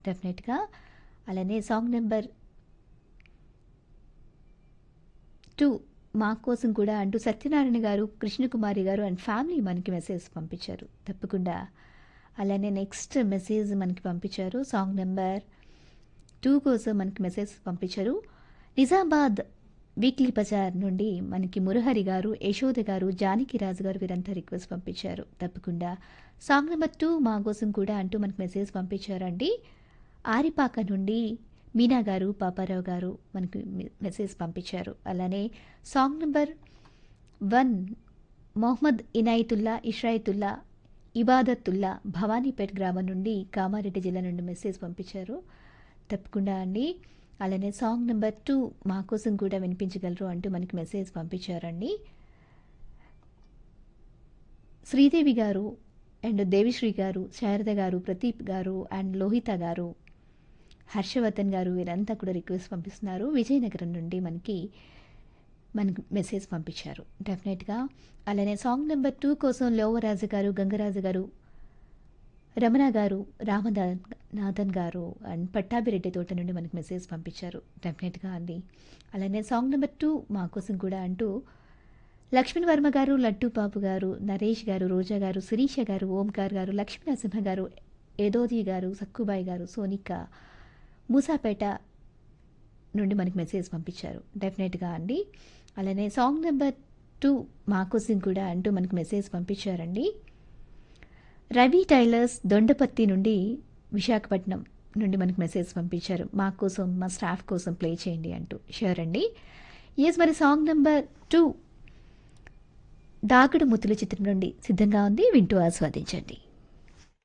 డెఫినెట్‌గా. అలానే song number 2 మా కోసం కూడా అంటూ సత్యనారాయణ గారు, కృష్ణకుమారి గారు అండ్ ఫ్యామిలీ మనకి మెసేజ్ పంపించారు. తప్పకుండా. అలానే నెక్స్ట్ మెసేజ్ మనకి పంపించారు. సాంగ్ నంబర్ 2 కోసం మనకి మెసేజ్ పంపించారు. నిజామాబాద్ వీక్లీ బజార్ నుండి మనకి మురహరి గారు, యశోద గారు, జానకిరాజు గారు వీరంతా రిక్వెస్ట్ పంపించారు. తప్పకుండా. సాంగ్ నంబర్ 2 మా కోసం కూడా అంటూ మనకు మెసేజ్ పంపించారండి. ఆరిపాక నుండి మీనా గారు, పాపారావు గారు మనకి మె మెసేజ్ పంపించారు. అలానే సాంగ్ నంబర్ 1 మొహమ్మద్ ఇనాయతుల్లా, ఇషాయతుల్లా, ఇబాదతుల్లా భవానీపేట్ గ్రామం నుండి కామారెడ్డి జిల్లా నుండి మెసేజ్ పంపించారు. తప్పకుండా అండి. అలానే సాంగ్ నంబర్ 2 మా కోసం కూడా వినిపించగలరు అంటూ మనకి మెసేజ్ పంపించారండి. శ్రీదేవి గారు అండ్ దేవిశ్రీ గారు, శారద గారు, ప్రదీప్ గారు అండ్ లోహిత గారు, హర్షవర్ధన్ గారు వీరంతా కూడా రిక్వెస్ట్ పంపిస్తున్నారు. విజయనగరం నుండి మనకి మనకు మెసేజ్ పంపించారు. డెఫినెట్‌గా. అలానే సాంగ్ నంబర్ 2 కోసం లోవరాజు గారు, గంగరాజు గారు, రమణ గారు, రామదా నాథన్ గారు అండ్ పట్టాభిరెడ్డి తోట నుండి మనకు మెసేజ్ పంపించారు. డెఫినెట్‌గా అండి. అలానే సాంగ్ నంబర్ 2 మా కోసం కూడా అంటూ లక్ష్మణ్ వర్మ గారు, లడ్డూ బాబు గారు, నరేష్ గారు, రోజా గారు, శిరీష గారు, ఓంకార్ గారు, లక్ష్మీ నరసింహ గారు, యదోది గారు, సక్కుబాయి గారు, సోనిక, మూసాపేట నుండి మనకి మెసేజ్ పంపించారు. డెఫినెట్‌గా అండి. అలానే సాంగ్ నంబర్ 2 మా కోసం కూడా అంటూ మనకి మెసేజ్ పంపించారండి. రవి టైలర్స్ దొండపర్తి నుండి విశాఖపట్నం నుండి మనకి మెసేజ్ పంపించారు. మా కోసం, మా స్టాఫ్ కోసం ప్లే చేయండి అంటూ. ష్యూర్ అండి. యెస్ మరి సాంగ్ నంబర్ 2 దాగుడు మూతలు చిత్రం నుండి సిద్ధంగా ఉంది. వింటూ ఆస్వాదించండి.